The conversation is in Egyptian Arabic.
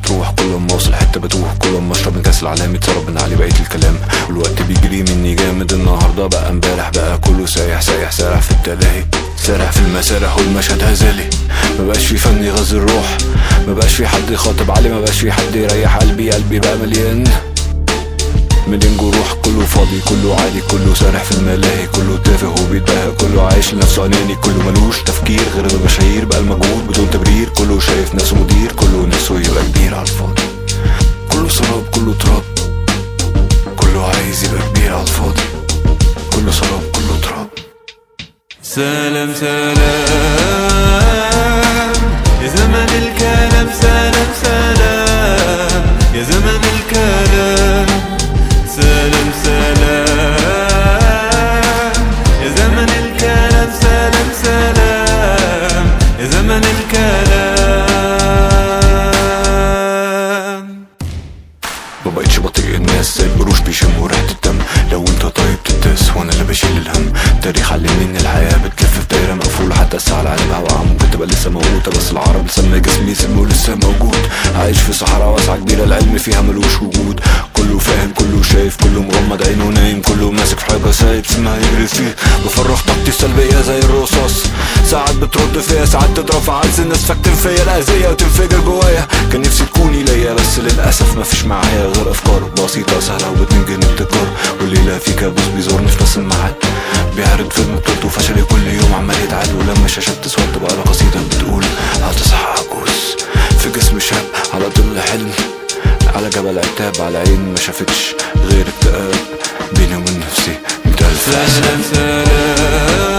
بتروح كل ما اوصل حته بتوه كل ما اشرب من كاس العالم يتسرب من علي بقيه الكلام والوقت بيجري مني جامد النهارده بقى امبارح بقى كله سايح سايح سارح في التلاهي سارح في المسارح والمشهد هزالي مبقاش في فن يغذي الروح مبقاش في حد يخاطب علي مبقاش في حد يريح قلبي قلبي بقى مليان مليان جروح كله فاضي كله عادي كله سارح في الملاهي كله تافه وبيتباهى كله عايش لنفسه اناني كله ملوش تفكير غير المشاهير بقى المجهود بدون تبرير كله شايف نفسه مدير كله نفسه يبقى كبير على الفاضي كله سراب كله تراب كله عايز يبقى كبير على الفاضي كله سراب كله تراب سلام سلام يا زمن الكلام سلام سلام يا زمن الكلام سلام سلام يا زمن الكلام سلام سلام يا زمن الكلام ما بقتش بطيء الناس زي القروش بيشموا ريحة الدم لو انت طيب تتاس وانا اللي بشيل الهم تاريخ علمني ان الحياة بتلف في دايرة مقفولة حتى الساعة على قلبها وقع ممكن تبقى لسه موجودة بس العرب سمى جسمي سمه لسه موجود عايش في صحراء واسعة كبيرة العلم فيها ملوش وجود كله فاهم كله شايف كله مغمض عينه نايم كله ماسك في حاجة سايب سمها يجري فيه بفرغ طاقتي السلبية زي الرصاص ساعات بترد فيا ساعات تضرب في عز الناس فاكتم فيا الأذية وتنفجر جوايا كان نفسي تكوني ليا بس للأسف مفيش معايا غير أفكار بسيطة سهلة وبتنجن ابتكار والليلة في كابوس بيزورني في نفس الميعاد بيعرض فيلم بطولته فشلي كل يوم عمال يتعاد ولما الشاشة تسود بقى له قصيدة بتقول هتصحى عجوز في جسم شاب على ظل حلم على جبل عتاب على عين ما شافتش غير اكتئاب بيني وبين نفسي ميت ألف سلام سلام